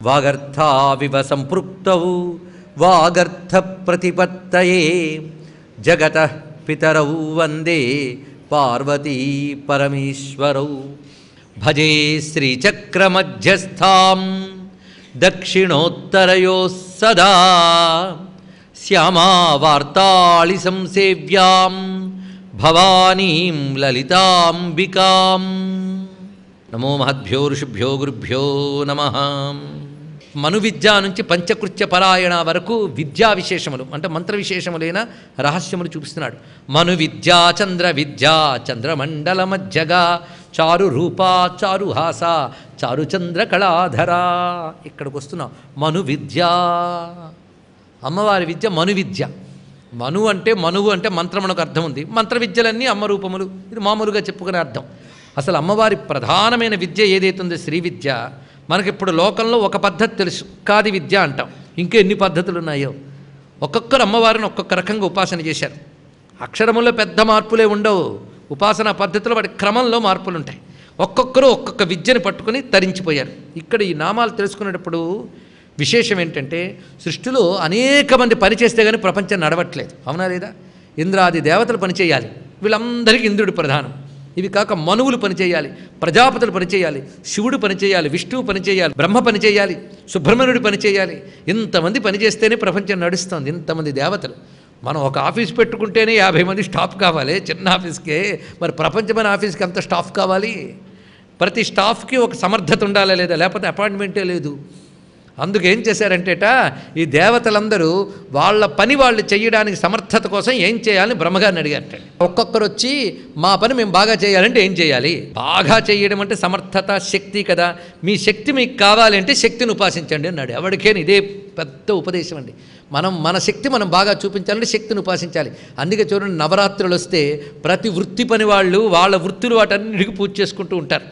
వాగర్థావివ సంపృక్తౌ వాగర్థ ప్రతిపత్తయే జగత పితరౌ వందే పార్వతీ పరమేశ్వరౌ భజే శ్రీచక్రమధ్యస్థాం దక్షిణోత్తరయో సదా శ్యామావార్తాళి సంసేవ్యాం భవానీం లలితాంబికాం నమో మహద్భ్యో ఋషిభ్యో గురుభ్యో నమ మను విద్య నుంచి పంచకృత్య పరాయణ వరకు విద్యా విశేషములు అంటే మంత్ర విశేషములైన రహస్యములు చూపిస్తున్నాడు మను విద్యా చంద్ర విద్యా చంద్రమండల మధ్యగా చారు రూపా చారు హాస చారు చంద్ర కళాధరా ఇక్కడికి వస్తున్నాం మను విద్యా అమ్మవారి విద్య మను విద్య మను అంటే మనువు అంటే మంత్రమునకు అర్థం ఉంది మంత్ర విద్యలన్నీ అమ్మ రూపములు ఇది మామూలుగా చెప్పుకునే అర్థం అసలు అమ్మవారి ప్రధానమైన విద్య ఏదైతుందో శ్రీ విద్య మనకిప్పుడు లోకంలో ఒక పద్ధతి తెలుసు కాది విద్య అంటాం ఇంకా ఎన్ని పద్ధతులు ఉన్నాయో ఒక్కొక్కరు అమ్మవారిని ఒక్కొక్క రకంగా ఉపాసన చేశారు అక్షరములో పెద్ద మార్పులే ఉండవు ఉపాసనా పద్ధతిలో వాటి క్రమంలో మార్పులు ఉంటాయి ఒక్కొక్కరు ఒక్కొక్క విద్యను పట్టుకుని తరించిపోయారు ఇక్కడ ఈ నామాలు తెలుసుకునేటప్పుడు విశేషం ఏంటంటే సృష్టిలో అనేక మంది పనిచేస్తే కానీ ప్రపంచం నడవట్లేదు అవునా లేదా ఇంద్రాది దేవతలు పనిచేయాలి వీళ్ళందరికీ ఇంద్రుడు ప్రధానం ఇవి కాక మనువులు పనిచేయాలి ప్రజాపతులు పనిచేయాలి శివుడు పనిచేయాలి విష్ణువు పనిచేయాలి బ్రహ్మ పనిచేయాలి సుబ్రహ్మణ్యుడు పనిచేయాలి ఇంతమంది పనిచేస్తేనే ప్రపంచం నడుస్తుంది ఇంతమంది దేవతలు మనం ఒక ఆఫీస్ పెట్టుకుంటేనే యాభై మంది స్టాఫ్ కావాలి చిన్న ఆఫీస్కే మరి ప్రపంచమైన ఆఫీస్కి అంత స్టాఫ్ కావాలి ప్రతి స్టాఫ్కి ఒక సమర్థత ఉండాలా లేదా లేకపోతే అపాయింట్మెంటే లేదు అందుకు ఏం చేశారంటేట ఈ దేవతలందరూ వాళ్ళ పని వాళ్ళు చేయడానికి సమర్థత కోసం ఏం చేయాలని బ్రహ్మగారిని అడిగారట ఒక్కొక్కరు వచ్చి మా పని మేము బాగా చేయాలంటే ఏం చేయాలి బాగా చేయడం అంటే సమర్థత శక్తి కదా మీ శక్తి మీకు కావాలంటే శక్తిని ఉపాసించండి అన్నాడు ఎవరికైనా ఇదే పెద్ద ఉపదేశం అండి మనం మన శక్తి మనం బాగా చూపించాలంటే శక్తిని ఉపాసించాలి అందుకే చూడండి నవరాత్రులు వస్తే ప్రతి వృత్తి పని వాళ్ళు వాళ్ళ వృత్తులు వాటన్నిటికీ పూజ చేసుకుంటూ ఉంటారు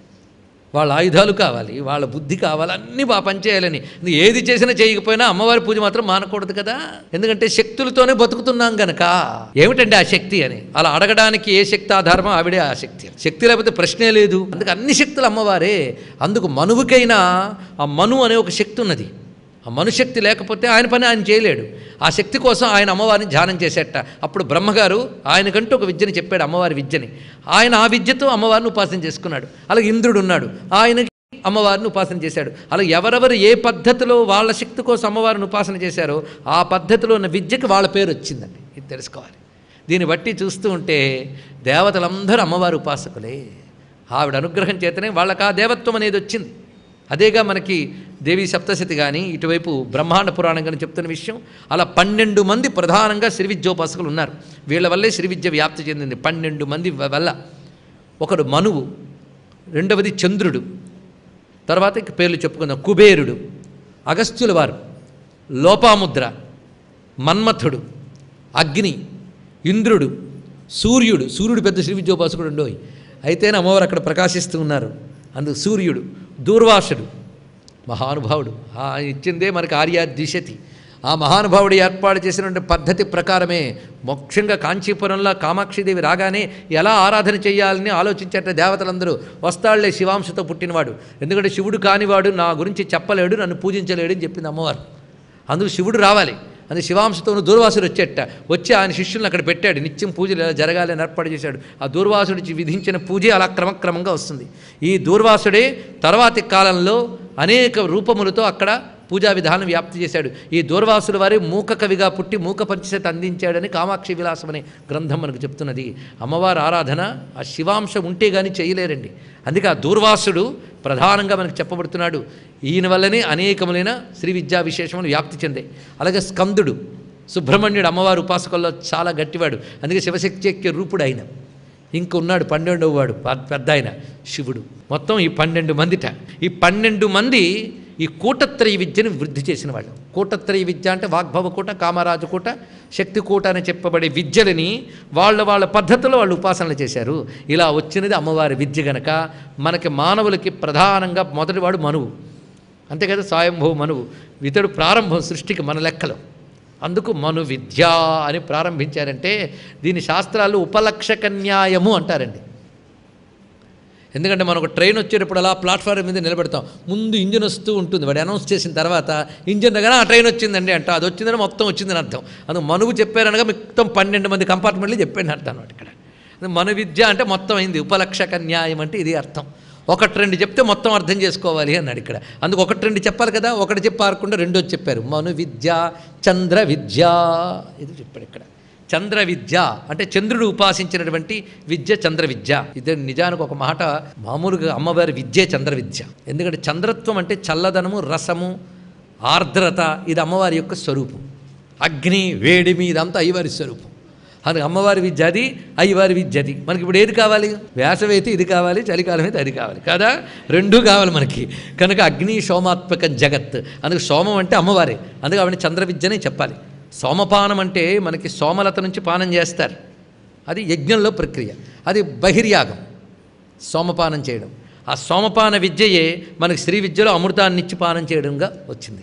వాళ్ళ ఆయుధాలు కావాలి వాళ్ళ బుద్ధి కావాలి అన్నీ బాగా పనిచేయాలని ఇది ఏది చేసినా చేయకపోయినా అమ్మవారి పూజ మాత్రం మానకూడదు కదా ఎందుకంటే శక్తులతోనే బతుకుతున్నాం గనక ఏమిటండి ఆ శక్తి అని అలా అడగడానికి ఏ శక్తి ఆధారమో ఆవిడే ఆ శక్తి శక్తి లేకపోతే ప్రశ్నే లేదు అందుకు అన్ని శక్తులు అమ్మవారే అందుకు మనువుకైనా ఆ మను అనే ఒక శక్తి ఉన్నది ఆ మనుశక్తి లేకపోతే ఆయన పని ఆయన చేయలేడు ఆ శక్తి కోసం ఆయన అమ్మవారిని ధ్యానం చేసేట అప్పుడు బ్రహ్మగారు ఆయనకంటూ ఒక విద్యని చెప్పాడు అమ్మవారి విద్యని ఆయన ఆ విద్యతో అమ్మవారిని ఉపాసన చేసుకున్నాడు అలాగే ఇంద్రుడు ఉన్నాడు ఆయనకి అమ్మవారిని ఉపాసన చేశాడు అలా ఎవరెవరు ఏ పద్ధతిలో వాళ్ళ శక్తి కోసం అమ్మవారిని ఉపాసన చేశారో ఆ పద్ధతిలో ఉన్న విద్యకి వాళ్ళ పేరు వచ్చిందండి ఇది తెలుసుకోవాలి దీన్ని బట్టి చూస్తూ ఉంటే దేవతలందరూ అమ్మవారి ఉపాసకులే ఆవిడ అనుగ్రహం చేతనే వాళ్ళకి ఆ దేవత్వం అనేది వచ్చింది అదేగా మనకి దేవి సప్తశతి కానీ ఇటువైపు బ్రహ్మాండ పురాణం కానీ చెప్తున్న విషయం అలా పన్నెండు మంది ప్రధానంగా శ్రీ విద్యోపాసకులు ఉన్నారు వీళ్ళ వల్లే శ్రీ విద్య వ్యాప్తి చెందింది పన్నెండు మంది వ- వల్ల ఒకడు మనువు రెండవది చంద్రుడు తర్వాత ఇక పేర్లు చెప్పుకుందాం కుబేరుడు అగస్త్యుల వారు లోపాముద్ర మన్మథుడు అగ్ని ఇంద్రుడు సూర్యుడు సూర్యుడు పెద్ద శ్రీ విద్యోపాసకుడు ఉండోయ్ అయితేనే అమ్మవారు అక్కడ ప్రకాశిస్తూ ఉన్నారు అందుకు సూర్యుడు దూర్వాసుడు మహానుభావుడు ఆ ఇచ్చిందే మనకి ఆర్యా దిశతి ఆ మహానుభావుడు ఏర్పాటు చేసినటువంటి పద్ధతి ప్రకారమే ముఖ్యంగా కాంచీపురంలో కామాక్షిదేవి రాగానే ఎలా ఆరాధన చేయాలని ఆలోచించేట దేవతలందరూ వస్తాళ్లే శివాంశతో పుట్టినవాడు ఎందుకంటే శివుడు కానివాడు నా గురించి చెప్పలేడు నన్ను పూజించలేడు అని చెప్పింది అమ్మవారు అందుకు శివుడు రావాలి అది శివాంశతోను దూర్వాసుడు వచ్చేట వచ్చి ఆయన శిష్యులను అక్కడ పెట్టాడు నిత్యం పూజలు ఎలా జరగాలి అని ఏర్పాటు చేశాడు ఆ దూర్వాసుడికి విధించిన పూజే అలా క్రమక్రమంగా వస్తుంది ఈ దూర్వాసుడే తర్వాతి కాలంలో అనేక రూపములతో అక్కడ పూజా విధానం వ్యాప్తి చేశాడు ఈ దూర్వాసుల వారి మూక కవిగా పుట్టి మూక పంచశత అందించాడని కామాక్షి విలాసం అనే గ్రంథం మనకు చెప్తున్నది అమ్మవారి ఆరాధన ఆ శివాంశం ఉంటే కానీ చేయలేరండి అందుకే ఆ దూర్వాసుడు ప్రధానంగా మనకు చెప్పబడుతున్నాడు ఈయన వల్లనే అనేకములైన శ్రీ విద్యా విశేషములు వ్యాప్తి చెందాయి అలాగే స్కందుడు సుబ్రహ్మణ్యుడు అమ్మవారి ఉపాసకుల్లో చాలా గట్టివాడు అందుకే శివశక్తి రూపుడు ఆయన ఇంక ఉన్నాడు పన్నెండవ వాడు ప- పెద్ద ఆయన శివుడు మొత్తం ఈ పన్నెండు మందిట ఈ పన్నెండు మంది ఈ కూటత్రయ విద్యను వృద్ధి చేసిన వాళ్ళు కూటత్రయ విద్య అంటే వాగ్భవ కూట కామరాజు కూట శక్తి కూట అని చెప్పబడే విద్యలని వాళ్ళ వాళ్ళ పద్ధతిలో వాళ్ళు ఉపాసనలు చేశారు ఇలా వచ్చినది అమ్మవారి విద్య గనక మనకి మానవులకి ప్రధానంగా మొదటివాడు మనువు అంతే కదా స్వయంభవ మనువు ఇతడు ప్రారంభం సృష్టికి మన లెక్కలో అందుకు మను విద్య అని ప్రారంభించారంటే దీని శాస్త్రాలు ఉపలక్షక న్యాయము అంటారండి ఎందుకంటే మనం ఒక ట్రైన్ వచ్చేటప్పుడు అలా ప్లాట్ఫామ్ మీద నిలబెడతాం ముందు ఇంజిన్ వస్తూ ఉంటుంది వాడు అనౌన్స్ చేసిన తర్వాత ఇంజిన్ దగ్గర ఆ ట్రైన్ వచ్చిందండి అంట అది వచ్చిందని మొత్తం వచ్చిందని అర్థం అందుకు మనుగు చెప్పారనగా మొత్తం పన్నెండు మంది కంపార్ట్మెంట్లు చెప్పాను అర్థం అన్నమాట ఇక్కడ అది మన విద్య అంటే మొత్తం అయింది ఉపలక్షక న్యాయం అంటే ఇది అర్థం ఒకటి రెండు చెప్తే మొత్తం అర్థం చేసుకోవాలి అన్నాడు ఇక్కడ అందుకు ఒకటి రెండు చెప్పాలి కదా ఒకటి చెప్పారకుండా రెండోది చెప్పారు మను విద్య చంద్ర విద్య ఇది చెప్పాడు ఇక్కడ చంద్ర విద్య అంటే చంద్రుడు ఉపాసించినటువంటి విద్య చంద్ర విద్య ఇది నిజానికి ఒక మాట మామూలుగా అమ్మవారి విద్యే చంద్ర విద్య ఎందుకంటే చంద్రత్వం అంటే చల్లదనము రసము ఆర్ద్రత ఇది అమ్మవారి యొక్క స్వరూపం అగ్ని వేడిమి ఇదంతా అయ్యవారి స్వరూపం అందుకు అమ్మవారి విద్య అది అయ్యవారి విద్య అది మనకి ఇప్పుడు ఏది కావాలి వేసవి అయితే ఇది కావాలి చలికాలం అయితే అది కావాలి కదా రెండూ కావాలి మనకి కనుక అగ్ని సోమాత్మక జగత్ అందుకు సోమం అంటే అమ్మవారే అందుకే ఆవిడ చంద్ర విద్యనే చెప్పాలి సోమపానం అంటే మనకి సోమలత నుంచి పానం చేస్తారు అది యజ్ఞంలో ప్రక్రియ అది బహిర్యాగం సోమపానం చేయడం ఆ సోమపాన విద్యయే మనకి శ్రీ విద్యలో అమృతాన్ని ఇచ్చి పానం చేయడంగా వచ్చింది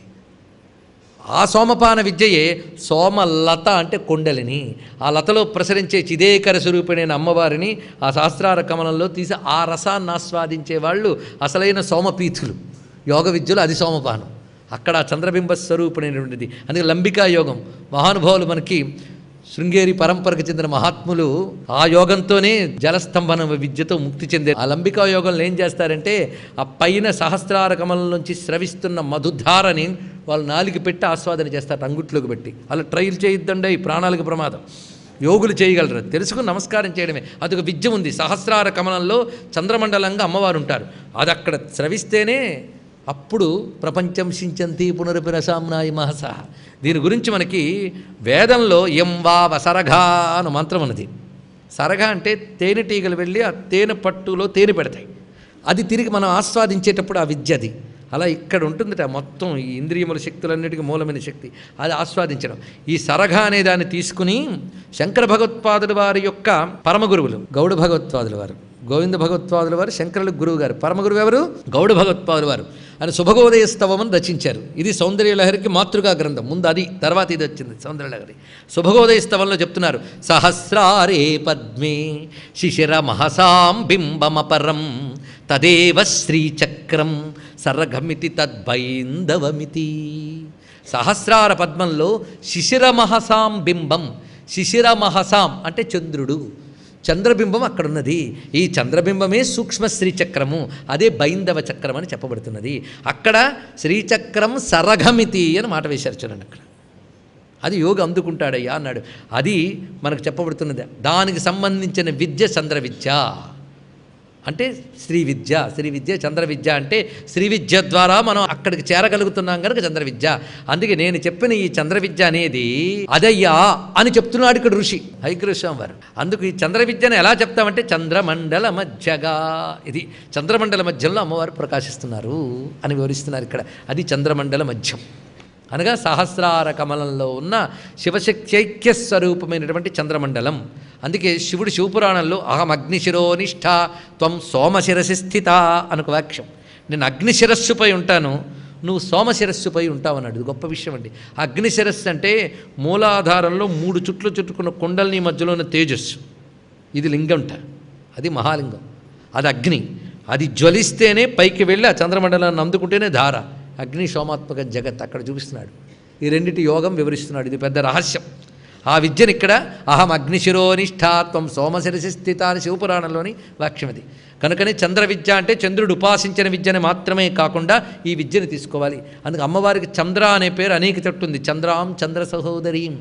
ఆ సోమపాన విద్యయే సోమలత అంటే కొండలిని ఆ లతలో ప్రసరించే చిదేకర స్వరూపిణైన అమ్మవారిని ఆ శాస్త్రార కమలంలో తీసి ఆ రసాన్ని ఆస్వాదించే వాళ్ళు అసలైన సోమపీఠులు యోగ విద్యలో అది సోమపానం అక్కడ ఆ చంద్రబింబ స్వరూపుడైనటువంటిది అందుకే లంబికా యోగం మహానుభావులు మనకి శృంగేరి పరంపరకు చెందిన మహాత్ములు ఆ యోగంతోనే జలస్తంభన విద్యతో ముక్తి చెందారు ఆ లంబికా యోగంలో ఏం చేస్తారంటే ఆ పైన సహస్రార కమలం నుంచి స్రవిస్తున్న మధుధారని వాళ్ళు నాలుగు పెట్టి ఆస్వాదన చేస్తారు అంగుట్లోకి పెట్టి అలా ట్రైల్ చేయొద్దండి ఈ ప్రాణాలకు ప్రమాదం యోగులు చేయగలరు తెలుసుకుని నమస్కారం చేయడమే అదొక విద్య ఉంది సహస్రార కమలంలో చంద్రమండలంగా అమ్మవారు ఉంటారు అది అక్కడ స్రవిస్తేనే అప్పుడు ప్రపంచం శించంతి పునరుపిరసామ్నాయి మహస దీని గురించి మనకి వేదంలో ఎం వా వసరఘా అను మంత్రం ఉన్నది సరఘ అంటే తేనెటీగలు వెళ్ళి ఆ తేనె పట్టులో తేనె పెడతాయి అది తిరిగి మనం ఆస్వాదించేటప్పుడు ఆ విద్య అది అలా ఇక్కడ ఉంటుందిట మొత్తం ఈ ఇంద్రియముల శక్తులన్నిటికీ మూలమైన శక్తి అది ఆస్వాదించడం ఈ సరఘ అనే దాన్ని తీసుకుని శంకర భగవత్పాదుల వారి యొక్క పరమ గురువులు గౌడ భగవత్పాదుల వారు గోవింద భగవత్పాదుల వారు శంకరుల గురువు గారు పరమ గురువు ఎవరు గౌడ భగవత్పాదుల వారు ఆయన శుభగోదయ స్తవమని రచించారు ఇది సౌందర్యలహరికి మాతృగా గ్రంథం ముందు అది తర్వాత ఇది వచ్చింది సౌందర్యలహరి శుభగోదయ స్తవంలో చెప్తున్నారు సహస్రారే పద్మే శిశిర మహసాం బింబమపరం తదేవ శ్రీచక్రం సరగమితి తద్బైందవమితి సహస్రార పద్మంలో శిశిరమహసాం బింబం శిశిరమహసాం అంటే చంద్రుడు చంద్రబింబం అక్కడ ఉన్నది ఈ చంద్రబింబమే సూక్ష్మ శ్రీచక్రము అదే బైందవ చక్రం అని చెప్పబడుతున్నది అక్కడ శ్రీచక్రం సరఘమితి అని మాట వేశారు చూడండి అక్కడ అది యోగి అందుకుంటాడయ్యా అన్నాడు అది మనకు చెప్పబడుతున్నది దానికి సంబంధించిన విద్య చంద్ర విద్య అంటే శ్రీ విద్య శ్రీ విద్య చంద్ర విద్య అంటే శ్రీ విద్య ద్వారా మనం అక్కడికి చేరగలుగుతున్నాం కనుక చంద్ర విద్య అందుకే నేను చెప్పిన ఈ చంద్ర విద్య అనేది అదయ్యా అని చెప్తున్నాడు ఇక్కడ ఋషి హైకృష్ణం వారు అందుకు ఈ చంద్ర విద్యను ఎలా చెప్తామంటే చంద్రమండల మధ్యగా ఇది చంద్రమండల మధ్యంలో అమ్మవారు ప్రకాశిస్తున్నారు అని వివరిస్తున్నారు ఇక్కడ అది చంద్రమండల మధ్యం అనగా సహస్రార కమలంలో ఉన్న శివశక్త్యైక్య స్వరూపమైనటువంటి చంద్రమండలం అందుకే శివుడు శివపురాణంలో అహం అగ్నిశిరోనిష్ఠ త్వం సోమశిరసి స్థిత అనుకు వాక్యం నేను అగ్నిశిరస్సుపై ఉంటాను నువ్వు సోమశిరస్సుపై ఉంటావు అన్నాడు ఇది గొప్ప విషయం అండి అగ్నిశిరస్సు అంటే మూలాధారంలో మూడు చుట్లు చుట్టుకున్న కుండల్ని మధ్యలో ఉన్న తేజస్సు ఇది లింగంట అది మహాలింగం అది అగ్ని అది జ్వలిస్తేనే పైకి వెళ్ళి ఆ చంద్రమండలాన్ని అందుకుంటేనే ధార అగ్ని సోమాత్మక జగత్ అక్కడ చూపిస్తున్నాడు ఈ రెండిటి యోగం వివరిస్తున్నాడు ఇది పెద్ద రహస్యం ఆ విద్యను ఇక్కడ అహం అగ్నిశిరోనిష్ఠాత్వం సోమశిరసి స్థిత అని శివపురాణంలోని వాక్యం ఇది కనుకనే చంద్ర విద్య అంటే చంద్రుడు ఉపాసించిన విద్యని మాత్రమే కాకుండా ఈ విద్యను తీసుకోవాలి అందుకు అమ్మవారికి చంద్ర అనే పేరు అనేక చెట్టుంది చంద్రాం చంద్ర సహోదరీం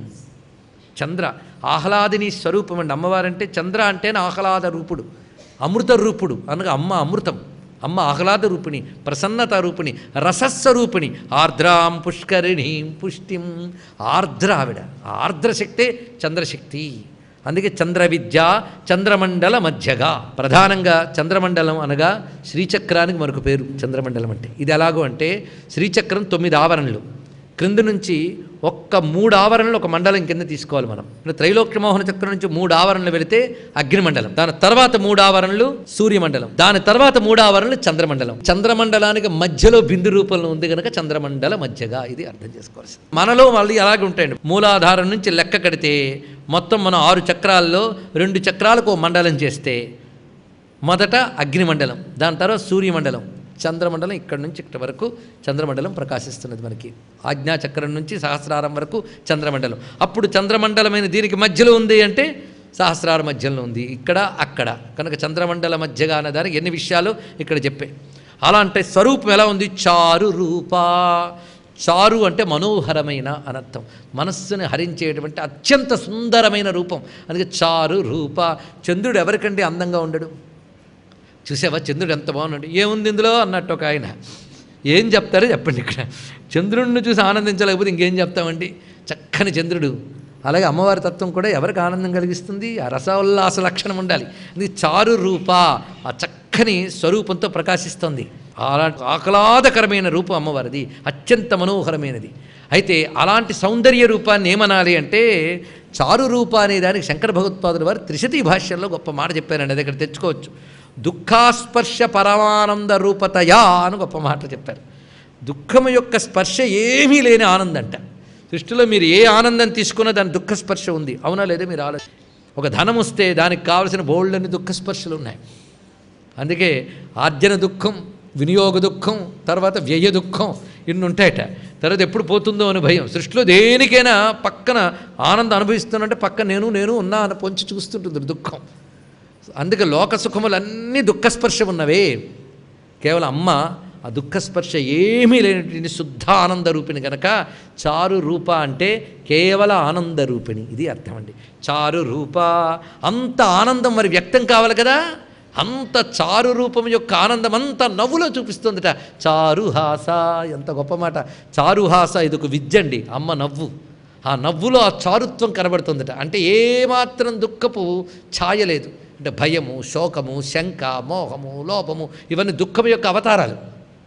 చంద్ర ఆహ్లాదిని స్వరూపం అండి అమ్మవారంటే చంద్ర అంటేనే ఆహ్లాద రూపుడు అమృత రూపుడు అనగా అమ్మ అమృతం అమ్మ ఆహ్లాద రూపిణి ప్రసన్నత రూపిణి రసస్వరూపిణి ఆర్ద్రాం పుష్కరిణీం పుష్టిం ఆర్ద్ర ఆవిడ ఆర్ద్ర శక్తే చంద్రశక్తి అందుకే చంద్ర విద్య చంద్రమండల మధ్యగా ప్రధానంగా చంద్రమండలం అనగా శ్రీచక్రానికి మరొక పేరు చంద్రమండలం అంటే ఇది ఎలాగో అంటే శ్రీచక్రం తొమ్మిది ఆవరణలు క్రింద నుంచి ఒక్క మూడు ఆవరణలు ఒక మండలం కింద తీసుకోవాలి మనం ఇప్పుడు త్రైలోక్యమోహన చక్రం నుంచి మూడు ఆవరణలు వెళితే అగ్నిమండలం దాని తర్వాత మూడు ఆవరణలు సూర్యమండలం దాని తర్వాత మూడు ఆవరణలు చంద్రమండలం చంద్రమండలానికి మధ్యలో బిందు రూపంలో ఉంది కనుక చంద్రమండల మధ్యగా ఇది అర్థం చేసుకోవాల్సి మనలో మళ్ళీ అలాగే ఉంటాయండి మూలాధారం నుంచి లెక్క కడితే మొత్తం మనం ఆరు చక్రాల్లో రెండు చక్రాలకు ఓ మండలం చేస్తే మొదట అగ్నిమండలం దాని తర్వాత సూర్యమండలం చంద్రమండలం ఇక్కడ నుంచి ఇక్కడ వరకు చంద్రమండలం ప్రకాశిస్తున్నది మనకి ఆజ్ఞాచక్రం నుంచి సహస్రారం వరకు చంద్రమండలం అప్పుడు చంద్రమండలమైన దీనికి మధ్యలో ఉంది అంటే సహస్రార మధ్యలో ఉంది ఇక్కడ అక్కడ కనుక చంద్రమండల మధ్యగా అన్నదానికి ఎన్ని విషయాలు ఇక్కడ చెప్పే అలా అంటే స్వరూపం ఎలా ఉంది చారు రూపా చారు అంటే మనోహరమైన అనర్థం మనస్సుని హరించేటువంటి అత్యంత సుందరమైన రూపం అందుకే చారు రూప చంద్రుడు ఎవరికంటే అందంగా ఉండడు చూసావా చంద్రుడు ఎంత బాగున్నాడు ఏముంది ఇందులో అన్నట్టు ఒక ఆయన ఏం చెప్తారో చెప్పండి ఇక్కడ చంద్రుడిని చూసి ఆనందించలేకపోతే ఇంకేం చెప్తామండి చక్కని చంద్రుడు అలాగే అమ్మవారి తత్వం కూడా ఎవరికి ఆనందం కలిగిస్తుంది ఆ రసోల్లాస లక్షణం ఉండాలి ఇది చారు రూప ఆ చక్కని స్వరూపంతో ప్రకాశిస్తుంది అలాంటి ఆహ్లాదకరమైన రూపం అమ్మవారిది అత్యంత మనోహరమైనది అయితే అలాంటి సౌందర్య రూపాన్ని ఏమనాలి అంటే చారు రూప అనే దానికి శంకర భగవత్పాదుల వారు త్రిశతి భాష్యంలో గొప్ప మాట చెప్పారండి అది ఇక్కడ తెచ్చుకోవచ్చు దుఃఖాస్పర్శ పరమానంద రూపతయా అని గొప్ప మాట చెప్పారు దుఃఖము యొక్క స్పర్శ ఏమీ లేని ఆనందంట సృష్టిలో మీరు ఏ ఆనందం తీసుకున్నా దాని దుఃఖ స్పర్శ ఉంది అవునా లేదా మీరు ఆలోచన ఒక ధనం వస్తే దానికి కావలసిన బోల్డన్ని దుఃఖ స్పర్శలు ఉన్నాయి అందుకే ఆర్జన దుఃఖం వినియోగ దుఃఖం తర్వాత వ్యయ దుఃఖం ఇన్ని ఉంటాయట తర్వాత ఎప్పుడు పోతుందో అని భయం సృష్టిలో దేనికైనా పక్కన ఆనందం అనుభవిస్తున్నంటే పక్కన నేను నేను ఉన్నా అని పొంచి చూస్తుంటుంది దుఃఖం అందుకే లోక సుఖములన్నీ దుఃఖస్పర్శ ఉన్నవే కేవలం అమ్మ ఆ దుఃఖస్పర్శ ఏమీ లేనటువంటి శుద్ధ ఆనంద రూపిణి కనుక చారు రూప అంటే కేవల ఆనంద రూపిణి ఇది అర్థం అండి చారు రూప అంత ఆనందం మరి వ్యక్తం కావాలి కదా అంత చారు రూపం యొక్క ఆనందం అంత నవ్వులో చూపిస్తుందట చారుహాస ఎంత గొప్ప మాట చారుహాస ఇది ఒక విద్య అండి అమ్మ నవ్వు ఆ నవ్వులో ఆ చారుత్వం కనబడుతుందట అంటే ఏమాత్రం దుఃఖపు ఛాయ లేదు అంటే భయము శోకము శంక మోహము లోపము ఇవన్నీ దుఃఖం యొక్క అవతారాలు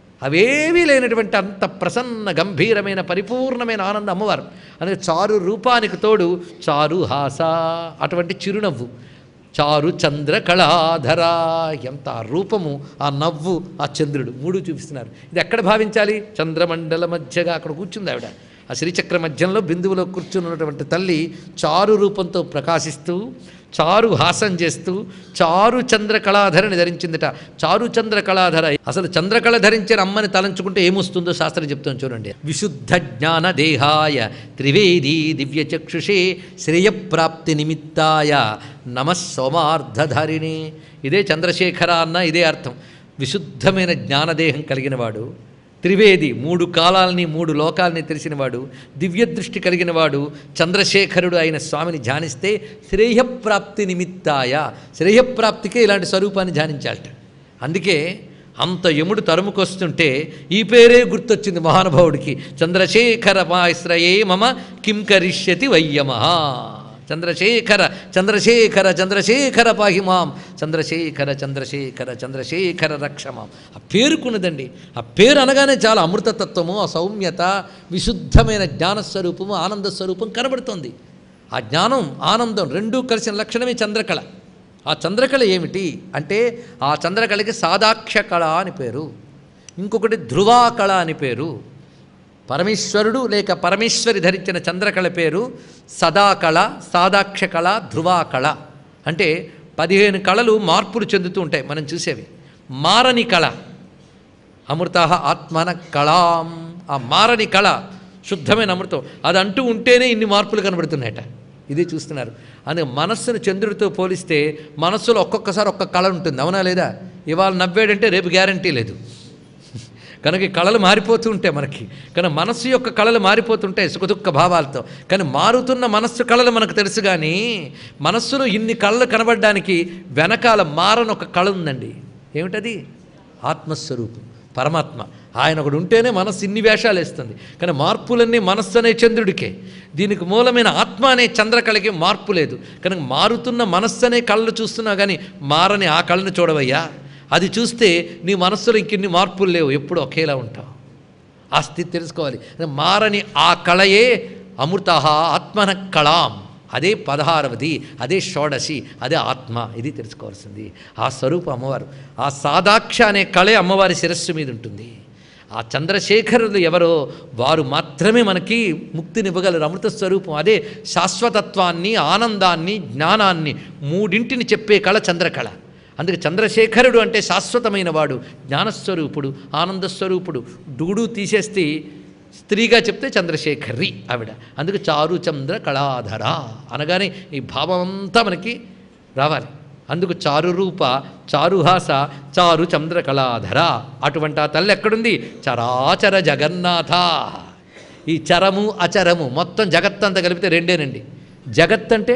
అవేవీ లేనటువంటి అంత ప్రసన్న గంభీరమైన పరిపూర్ణమైన ఆనందం అమ్మవారు అందుకే చారు రూపానికి తోడు చారు హాస అటువంటి చిరునవ్వు చారు చంద్ర కళాధర ఎంత ఆ రూపము ఆ నవ్వు ఆ చంద్రుడు మూడు చూపిస్తున్నారు ఇది ఎక్కడ భావించాలి చంద్రమండల మధ్యగా అక్కడ కూర్చుంది ఆవిడ ఆ శ్రీచక్ర మధ్యంలో బిందువులో కూర్చుని ఉన్నటువంటి తల్లి చారు రూపంతో ప్రకాశిస్తూ చారు హాసం చేస్తూ చారు చంద్ర కళాధరని ధరించిందట చారు చంద్ర కళాధర అసలు చంద్రకళ ధరించిన అమ్మని తలంచుకుంటే ఏమొస్తుందో శాస్త్రం చెప్తాను చూడండి విశుద్ధ జ్ఞాన దేహాయ త్రివేది దివ్య చక్షుషే శ్రేయప్రాప్తి నిమిత్తాయ నమ సోమార్ధధారిణి ఇదే చంద్రశేఖర అన్న ఇదే అర్థం విశుద్ధమైన జ్ఞానదేహం కలిగినవాడు త్రివేది మూడు కాలాలని మూడు లోకాలని తెలిసినవాడు దివ్యదృష్టి కలిగినవాడు చంద్రశేఖరుడు అయిన స్వామిని ధ్యానిస్తే శ్రేయప్రాప్తి నిమిత్తాయ శ్రేయప్రాప్తికే ఇలాంటి స్వరూపాన్ని ధ్యానించాలట అందుకే అంత యముడు తరుముకొస్తుంటే ఈ పేరే గుర్తొచ్చింది మహానుభావుడికి చంద్రశేఖర మాశ్రయే మమ కిం కరిష్యతి వయ్యమః చంద్రశేఖర చంద్రశేఖర చంద్రశేఖర పాహిమాం చంద్రశేఖర చంద్రశేఖర చంద్రశేఖర రక్షమాం ఆ పేరుకున్నదండి ఆ పేరు అనగానే చాలా అమృతతత్వము ఆ సౌమ్యత విశుద్ధమైన జ్ఞానస్వరూపము ఆనంద స్వరూపం కనబడుతుంది ఆ జ్ఞానం ఆనందం రెండూ కలిసిన లక్షణమే చంద్రకళ ఆ చంద్రకళ ఏమిటి అంటే ఆ చంద్రకళకి సాదాక్ష కళ అని పేరు ఇంకొకటి ధ్రువాకళ అని పేరు పరమేశ్వరుడు లేక పరమేశ్వరి ధరించిన చంద్రకళ పేరు సదాకళ సాదాక్ష కళ ధ్రువాకళ అంటే పదిహేను కళలు మార్పులు చెందుతూ ఉంటాయి మనం చూసేవి మారని కళ అమృత ఆత్మన కళాం ఆ మారని కళ శుద్ధమైన అమృతం అది అంటూ ఉంటేనే ఇన్ని మార్పులు కనబడుతున్నాయట ఇది చూస్తున్నారు అందుకే మనస్సును చంద్రుడితో పోలిస్తే మనస్సులో ఒక్కొక్కసారి ఒక్క కళ ఉంటుంది అవునా లేదా ఇవాళ నవ్వాడంటే రేపు గ్యారంటీ లేదు కనుక ఈ కళలు మారిపోతూ ఉంటాయి మనకి కానీ మనస్సు యొక్క కళలు మారిపోతుంటాయి సుఖదుఖ భావాలతో కానీ మారుతున్న మనస్సు కళలు మనకు తెలుసు కానీ మనస్సులో ఇన్ని కళలు కనబడడానికి వెనకాల మారని ఒక కళ ఉందండి ఏమిటది ఆత్మస్వరూపం పరమాత్మ ఆయన ఒకడు ఉంటేనే మనస్సు ఇన్ని వేషాలు వేస్తుంది కానీ మార్పులన్నీ మనస్సు అనే చంద్రుడికే దీనికి మూలమైన ఆత్మ అనే చంద్రకళకి మార్పు లేదు కనుక మారుతున్న మనస్సు అనే కళ్ళు చూస్తున్నా కానీ మారని ఆ కళ్ళను చూడవయ్యా అది చూస్తే నీ మనస్సులో ఇంకిన్ని మార్పులు లేవు ఎప్పుడు ఒకేలా ఉంటావు ఆ స్థితి తెలుసుకోవాలి మారని ఆ కళయే అమృత ఆత్మన కళాం అదే పదహారవది అదే షోడశి అదే ఆత్మ ఇది తెలుసుకోవాల్సింది ఆ స్వరూపం అమ్మవారు ఆ సాదాక్ష అనే కళే అమ్మవారి శిరస్సు మీద ఉంటుంది ఆ చంద్రశేఖరులు ఎవరో వారు మాత్రమే మనకి ముక్తినివ్వగలరు అమృత స్వరూపం అదే శాశ్వతత్వాన్ని ఆనందాన్ని జ్ఞానాన్ని మూడింటిని చెప్పే కళ చంద్రకళ అందుకే చంద్రశేఖరుడు అంటే శాశ్వతమైన వాడు జ్ఞానస్వరూపుడు ఆనందస్వరూపుడు డుగుడు తీసేస్తే స్త్రీగా చెప్తే చంద్రశేఖరి ఆవిడ అందుకే చారు చంద్ర కళాధర అనగానే ఈ భావం అంతా మనకి రావాలి అందుకు చారు రూప చారుహాస చారు చంద్ర కళాధర అటువంటి ఆ తల్లి ఎక్కడుంది చరాచర జగన్నాథ ఈ చరము అచరము మొత్తం జగత్తంతా కలిపితే రెండేనండి జగత్ అంటే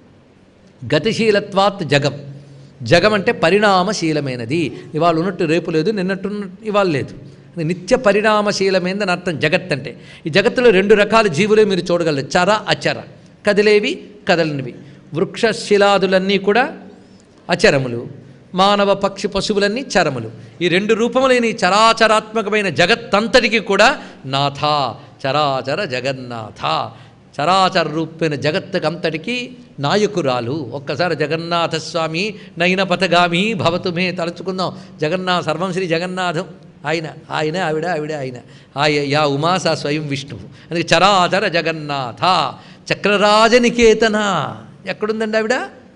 గతిశీలత్వాత్ జగం జగం అంటే పరిణామశీలమైనది ఇవాళ ఉన్నట్టు రేపు లేదు నిన్నట్టు ఇవాళ లేదు అది నిత్య పరిణామశీలమైనదని అర్థం జగత్ అంటే ఈ జగత్తులో రెండు రకాల జీవులే మీరు చూడగలరు చర అచర కదిలేవి కదలనివి వృక్షశిలాదులన్నీ కూడా అచరములు మానవ పక్షి పశువులన్నీ చరములు ఈ రెండు రూపములైన ఈ చరాచరాత్మకమైన జగత్తంతటికి కూడా నాథ చరాచర జగన్నాథ చరాచర రూపమైన జగత్తుకు అంతటికి నాయకురాలు ఒక్కసారి జగన్నాథ స్వామి నయన పథగామి భవతు మే తలుచుకుందాం జగన్నాథ సర్వం శ్రీ జగన్నాథం ఆయన ఆయన ఆవిడ ఆవిడ ఆయన ఆయ యా ఉమా సా స్వయం విష్ణువు అందుకే చరాచర జగన్నాథ చక్రరాజ నికేతన ఎక్కడుందండి ఆవిడ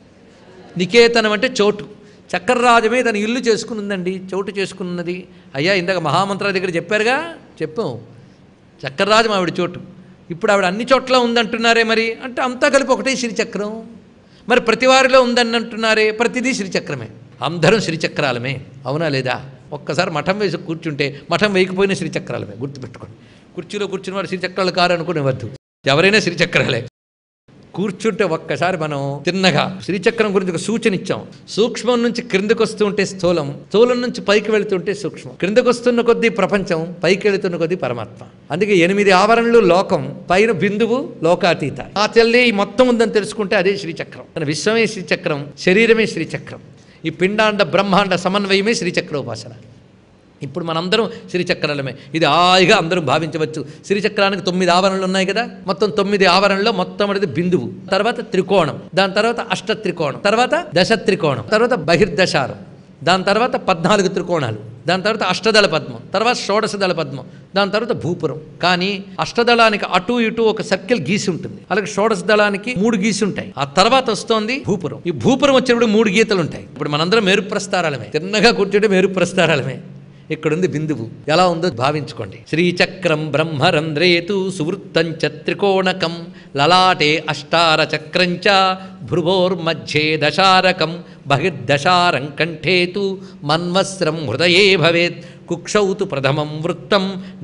నికేతనం అంటే చోటు చక్రరాజమే తన ఇల్లు చేసుకున్నదండి చోటు చేసుకున్నది అయ్యా ఇందాక మహామంత్రాల దగ్గర చెప్పారుగా చెప్పాం చక్రరాజం ఆవిడ చోటు ఇప్పుడు ఆవిడ అన్ని చోట్ల ఉందంటున్నారే మరి అంటే అంతా కలిపి ఒకటే శ్రీచక్రం మరి ప్రతి వారిలో ఉందని అంటున్నారే ప్రతిదీ శ్రీచక్రమే అందరం శ్రీచక్రాలమే అవునా లేదా ఒక్కసారి మఠం వేసి కూర్చుంటే మఠం వేయకపోయినా శ్రీచక్రాలమే గుర్తుపెట్టుకోండి కుర్చీలో కూర్చున్న వారు శ్రీచక్రాలు కారు అనుకునేవద్దు ఎవరైనా శ్రీచక్రాలే కూర్చుంటే ఒక్కసారి మనం తిన్నగా శ్రీచక్రం గురించి ఒక సూచన ఇచ్చాం సూక్ష్మం నుంచి క్రిందకు వస్తూ ఉంటే స్థూలం స్థూలం నుంచి పైకి వెళుతుంటే సూక్ష్మం క్రిందకు వస్తున్న కొద్దీ ప్రపంచం పైకి వెళుతున్న కొద్దీ పరమాత్మ అందుకే ఎనిమిది ఆవరణలు లోకం పైన బిందువు లోకాతీత ఆ తల్లి ఈ మొత్తం ఉందని తెలుసుకుంటే అదే శ్రీచక్రం మన విశ్వమే శ్రీచక్రం శరీరమే శ్రీచక్రం ఈ పిండాండ బ్రహ్మాండ సమన్వయమే శ్రీచక్రోపాసన ఇప్పుడు మనందరం శ్రీచక్రాలమే ఇది హాయిగా అందరం భావించవచ్చు శ్రీచక్రానికి తొమ్మిది ఆవరణలు ఉన్నాయి కదా మొత్తం తొమ్మిది ఆవరణలో మొత్తం అనేది బిందువు తర్వాత త్రికోణం దాని తర్వాత అష్ట త్రికోణం తర్వాత దశ త్రికోణం తర్వాత బహిర్దశారం దాని తర్వాత పద్నాలుగు త్రికోణాలు దాని తర్వాత అష్టదళ పద్మం తర్వాత షోడశ దళ పద్మం దాని తర్వాత భూపురం కానీ అష్టదళానికి అటు ఇటు ఒక సర్కిల్ గీసి ఉంటుంది అలాగే షోడశ దళానికి మూడు గీసి ఉంటాయి ఆ తర్వాత వస్తోంది భూపురం ఈ భూపురం వచ్చినప్పుడు మూడు గీతలు ఉంటాయి ఇప్పుడు మనందరం మేరు ప్రస్తారాలమే తిన్నగా కూర్చుంటే మేరు ప్రస్తారాలమే ఇక్కడుంది బిందువు ఎలా ఉందో భావించుకోండి శ్రీచక్రం బ్రహ్మరంధ్రేతు సువృత్తంచ త్రికోణకం లలాటే అష్టార చక్రంచ భ్రువోర్మధ్యే దశారకం బహిర్దశారం కంఠేతు మన్వస్రం హృదయే భవేత్ కుక్షౌతు ప్రథమం వృత్తం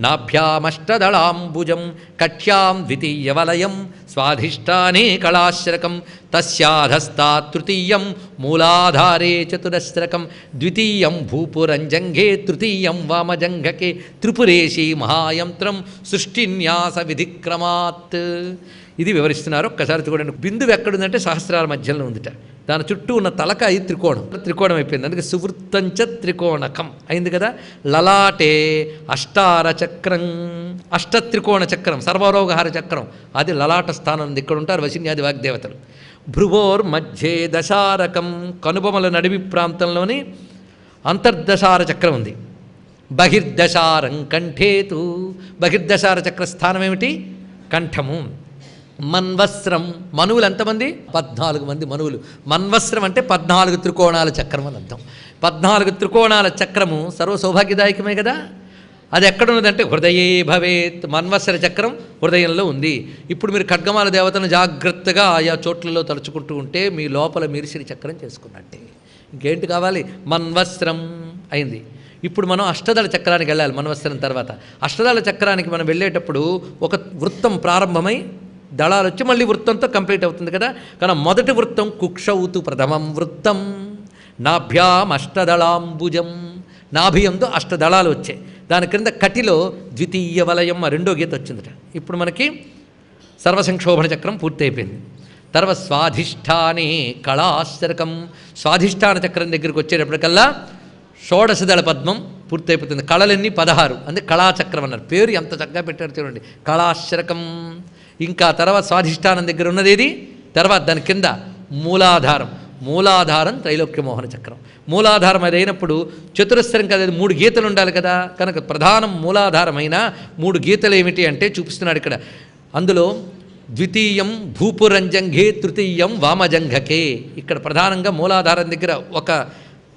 నాభ్యామష్టదళాంబుజం కక్ష్యాం ద్వితీయవలయం స్వాధిష్టానే కళాశ్రకం తస్యాధస్తాత్ తృతీయం మూలాధారే చతురస్రకం ద్వితీయం భూపురంజంఘే తృతీయం వామజంఘకే త్రిపురేశీ మహాయంత్రం సృష్టిన్యాస విధిక్రమాత్ ఇది వివరిస్తున్నారు ఒక్కసారి చూడండి బిందువు ఎక్కడుందంటే సహస్రాల మధ్యలో ఉందిట దాని చుట్టూ ఉన్న తలకాయ త్రికోణం త్రికోణం అయిపోయింది అందుకే సువృత్తంచ త్రికోణకం అయింది కదా లలాటే అష్టార చక్రం అష్ట త్రికోణ చక్రం సర్వరోగహార చక్రం అది లలాట స్థానం ఉంది ఇక్కడ ఉంటారు వశిన్యాది వాగ్దేవతలు భ్రువోర్ మధ్యే దశారకం కనుబొమల నడిమి ప్రాంతంలోని అంతర్దశార చక్రం ఉంది బహిర్దశారం కంఠేతు బహిర్దశార చక్ర స్థానం ఏమిటి కంఠము మన్వస్త్రం మనువులు ఎంతమంది పద్నాలుగు మంది మనువులు మన్వస్త్రం అంటే పద్నాలుగు త్రికోణాల చక్రం అని అర్థం పద్నాలుగు త్రికోణాల చక్రము సర్వ సౌభాగ్యదాయకమే కదా అది ఎక్కడున్నదంటే హృదయే భవేత్ మన్వస్త్ర చక్రం హృదయంలో ఉంది ఇప్పుడు మీరు ఖడ్గమాల దేవతను జాగ్రత్తగా ఆయా చోట్లలో తలుచుకుంటూ ఉంటే మీ లోపల మీరు శ్రీ చక్రం చేసుకున్నట్టే ఇంకేంటి కావాలి మన్వస్త్రం అయింది ఇప్పుడు మనం అష్టదళ చక్రానికి వెళ్ళాలి మన్వస్త్రం తర్వాత అష్టదళ చక్రానికి మనం వెళ్ళేటప్పుడు ఒక వృత్తం ప్రారంభమై దళాలు వచ్చి మళ్ళీ వృత్తంతో కంప్లీట్ అవుతుంది కదా కానీ మొదటి వృత్తం కుక్షౌతు ప్రథమం వృత్తం నాభ్యాం అష్టదళాంబుజం నాభియంతో అష్టదళాలు వచ్చాయి దాని క్రింద కటిలో ద్వితీయ వలయం ఆ రెండో గీత వచ్చిందట ఇప్పుడు మనకి సర్వసంక్షోభణ చక్రం పూర్తి అయిపోయింది తర్వాత స్వాధిష్టానే కళాశ్చరకం స్వాధిష్టాన చక్రం దగ్గరికి వచ్చేటప్పటికల్లా షోడశదళ పద్మం పూర్తయిపోతుంది కళలన్నీ పదహారు అందుకే కళాచక్రం అన్నారు పేరు ఎంత చక్కగా పెట్టారు చూడండి కళాశ్చరకం ఇంకా తర్వాత స్వాధిష్టానం దగ్గర ఉన్నది ఏది తర్వాత దాని కింద మూలాధారం మూలాధారం త్రైలోక్య మోహన చక్రం మూలాధారం అది అయినప్పుడు చతురస్రం కదా అది మూడు గీతలు ఉండాలి కదా కనుక ప్రధానం మూలాధారమైన మూడు గీతలు ఏమిటి అంటే చూపిస్తున్నాడు ఇక్కడ అందులో ద్వితీయం భూపురంజంఘే తృతీయం వామజంఘకే ఇక్కడ ప్రధానంగా మూలాధారం దగ్గర ఒక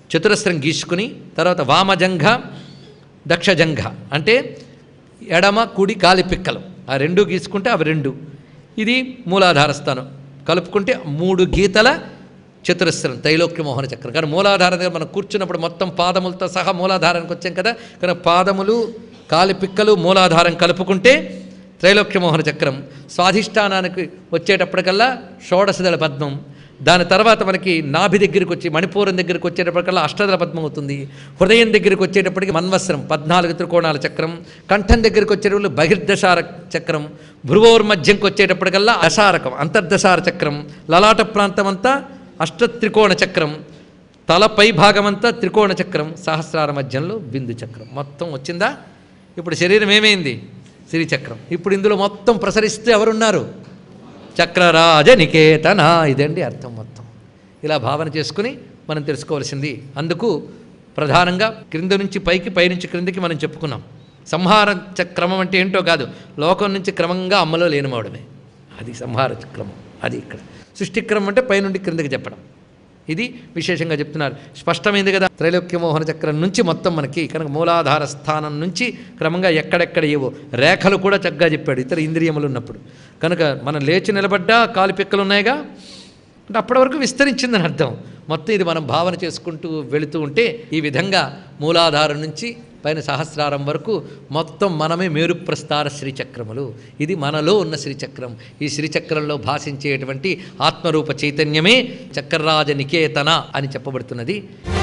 చతురస్రం గీసుకుని తర్వాత వామజంఘ దక్షజంఘ అంటే ఎడమ కుడి కాలి పిక్కలు ఆ రెండు గీసుకుంటే అవి రెండు ఇది మూలాధార స్థానం కలుపుకుంటే మూడు గీతల చతురస్రం త్రైలోక్య మోహన చక్రం కానీ మూలాధారం దగ్గర మనం కూర్చున్నప్పుడు మొత్తం పాదములతో సహా మూలాధారానికి వచ్చాం కదా కానీ పాదములు కాలి పిక్కలు మూలాధారం కలుపుకుంటే త్రైలోక్య మోహన చక్రం స్వాధిష్టానానికి వచ్చేటప్పటికల్లా షోడశదళ పద్మం దాని తర్వాత మనకి నాభి దగ్గరికి వచ్చి మణిపూరం దగ్గరికి వచ్చేటప్పటికల్లా అష్టదళ పద్మం అవుతుంది హృదయం దగ్గరికి వచ్చేటప్పటికి మన్వస్త్రం పద్నాలుగు త్రికోణాల చక్రం కంఠం దగ్గరికి వచ్చేటప్పుడు బహిర్దశార చక్రం భ్రువోర్మధ్యంకి వచ్చేటప్పటికల్లా అశారకం అంతర్దశార చక్రం లలాట ప్రాంతం అంతా అష్టత్రికోణ చక్రం తల పై భాగమంతా త్రికోణ చక్రం సహస్రార మధ్యంలో బిందు చక్రం మొత్తం వచ్చిందా ఇప్పుడు శరీరం ఏమైంది శ్రీచక్రం ఇప్పుడు ఇందులో మొత్తం ప్రసరిస్తూ ఎవరున్నారు చక్రరాజ నికేతన ఇదండి అర్థం మొత్తం ఇలా భావన చేసుకుని మనం తెలుసుకోవాల్సింది అందుకు ప్రధానంగా క్రింద నుంచి పైకి పైనుంచి క్రిందికి మనం చెప్పుకున్నాం సంహార చక్రమం అంటే ఏంటో కాదు లోకం నుంచి క్రమంగా అమ్మలో లేనిమవడమే అది సంహార క్రమం అది ఇక్కడ సృష్టిక్రమం అంటే పైనుండి క్రిందికి చెప్పడం ఇది విశేషంగా చెప్తున్నారు స్పష్టమైంది కదా త్రైలోక్య మోహన చక్రం నుంచి మొత్తం మనకి కనుక మూలాధార స్థానం నుంచి క్రమంగా ఎక్కడెక్కడ ఏవో రేఖలు కూడా చక్కగా చెప్పాడు ఇతర ఇంద్రియములు ఉన్నప్పుడు కనుక మనం లేచి నిలబడ్డా కాలు పిక్కలు ఉన్నాయిగా అంటే అప్పటి వరకు విస్తరించిందని అర్థం మొత్తం ఇది మనం భావన చేసుకుంటూ వెళుతూ ఉంటే ఈ విధంగా మూలాధారం నుంచి పైన సహస్రారం వరకు మొత్తం మనమే మేరు ప్రస్తార శ్రీచక్రములు ఇది మనలో ఉన్న శ్రీచక్రం ఈ శ్రీచక్రంలో భాషించేటువంటి ఆత్మరూప చైతన్యమే చక్రరాజ నికేతన అని చెప్పబడుతున్నది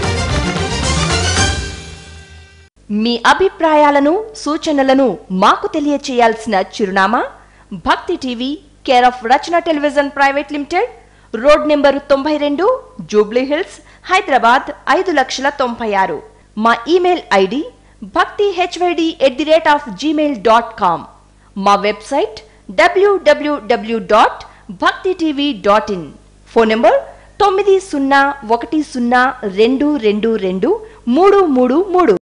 మీ అభిప్రాయాలను సూచనలను మాకు తెలియచేయాల్సిన చిరునామా Bhakthi TV care of Rachana television private limited road number తొంభై రెండు జూబ్లీ హిల్స్ హైదరాబాద్ ఐదు లక్షల తొంభై ఆరు మా email ID Bhakthi HYD at the rate of Gmail dot com మా వెబ్సైట్ డబ్ల్యూడబ్ల్యూడబ్ల్యూ dot Bhakthi TV dot in phone number తొమ్మిది సున్నా ఒకటి సున్నా రెండు రెండు రెండు మూడు మూడు మూడు